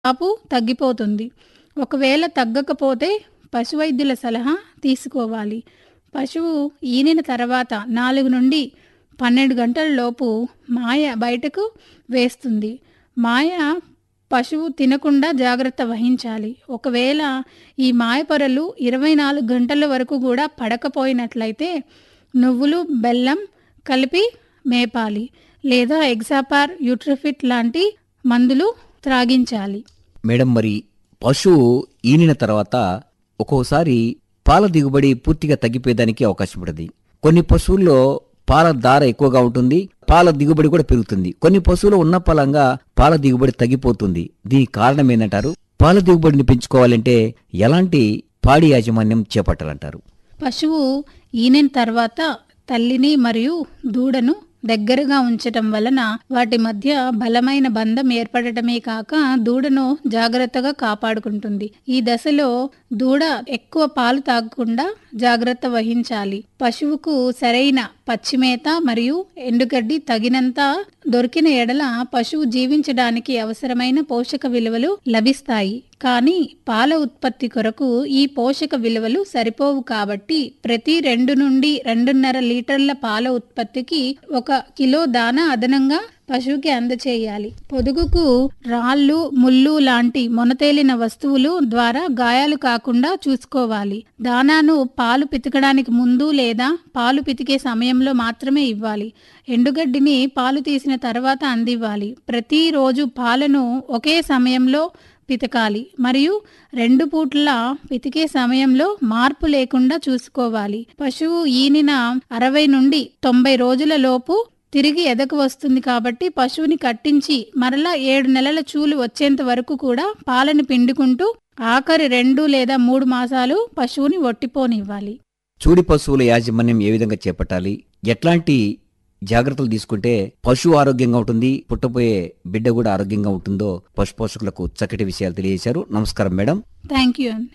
కాపు తగ్గిపోతుంది ఒకవేళ తగ్గకపోతే పశువైద్యుల సలహా తీసుకోవాలి పశువు ఈనిన తర్వాత నాలుగు నుండి పన్నెండు గంటల లోపు మాయ బయటకు వేస్తుంది మాయ పశువు తినకుండా జాగ్రత్త వహించాలి ఒకవేళ ఈ మాయపొరలు ఇరవై నాలుగు గంటల వరకు కూడా పడకపోయినట్లయితే నువ్వులు బెల్లం కలిపి మేపాలి లేదా ఎగ్జాపార్ యూట్రిఫిట్ లాంటి మందులు త్రాగించాలి మేడం మరి పశువు ఈనిన తర్వాత ఒక్కోసారి పాల దిగుబడి పూర్తిగా తగ్గిపోయేదానికి అవకాశం ఉంటుంది కొన్ని పశువుల్లో పాల దార ఎక్కువగా ఉంటుంది పాల దిగుబడి కూడా పెరుగుతుంది కొన్ని పశువులు ఉన్న ఫలంగా పాల దిగుబడి తగ్గిపోతుంది దీనికి కారణం ఏంటంటారు పాల దిగుబడిని పెంచుకోవాలంటే ఎలాంటి పాడి యాజమాన్యం చేపట్టాలంటారు పశువు ఈనిన తర్వాత తల్లిని మరియు దూడను దగ్గరగా ఉంచటం వలన వాటి మధ్య బలమైన బంధం ఏర్పడటమే కాక దూడను జాగ్రత్తగా కాపాడుకుంటుంది ఈ దశలో దూడ ఎక్కువ పాలు తాగకుండా జాగ్రత్త వహించాలి పశువుకు సరైన పచ్చిమేత మరియు ఎండుగడ్డి తగినంత దొరికిన ఎడల పశువు జీవించడానికి అవసరమైన పోషక విలువలు లభిస్తాయి కానీ పాల ఉత్పత్తి కొరకు ఈ పోషక విలువలు సరిపోవు కాబట్టి ప్రతి రెండు నుండి రెండున్నర లీటర్ల పాల ఉత్పత్తికి ఒక కిలో దానా అదనంగా పశువుకి అందచేయాలి పొదుగుకు రాళ్ళు ముళ్ళు లాంటి మొనతేలిన వస్తువులు ద్వారా గాయాలు కాకుండా చూసుకోవాలి దానాను పాలు పితకడానికి ముందు లేదా పాలు పితికే సమయంలో మాత్రమే ఇవ్వాలి ఎండుగడ్డిని పాలు తీసిన తర్వాత అందివ్వాలి ప్రతిరోజు పాలను ఒకే సమయంలో పితకాలి మరియు రెండు పూట్ల పితికే సమయంలో మార్పు లేకుండా చూసుకోవాలి పశువు ఈనిన అరవై నుండి తొంభై రోజుల లోపు తిరిగి ఎదకు వస్తుంది కాబట్టి పశువుని కట్టించి మరలా ఏడు నెలల చూలు వచ్చేంత వరకు కూడా పాలను పిండుకుంటూ ఆఖరి రెండు లేదా మూడు మాసాలు పశువుని ఒట్టిపోనివ్వాలి చూడి పశువుల యాజమాన్యం ఏ విధంగా చేపట్టాలి ఎట్లాంటి జాగ్రత్తలు తీసుకుంటే పశువు ఆరోగ్యంగా ఉంటుంది పుట్టబోయే బిడ్డ కూడా ఆరోగ్యంగా ఉంటుందో పశు పోషకులకు చక్కటి విషయాలు తెలియజేశారు నమస్కారం మేడం థ్యాంక్ యూ అండి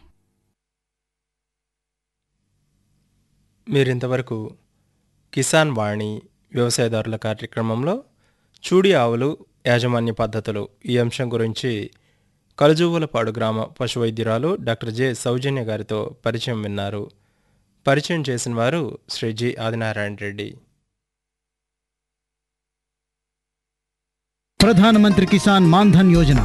మీరింతవరకు కిసాన్ వాణి వ్యవసాయదారుల కార్యక్రమంలో చూడి ఆవులు యాజమాన్య పద్ధతులు ఈ అంశం గురించి కలజువ్వలపాడు గ్రామ పశు వైద్యురాలు డాక్టర్ జె సౌజన్య గారితో పరిచయం విన్నారు పరిచయం చేసిన వారు శ్రీ జి ఆదినారాయణ రెడ్డి ప్రధానమంత్రి కిసాన్ మాన్ధన్ యోజన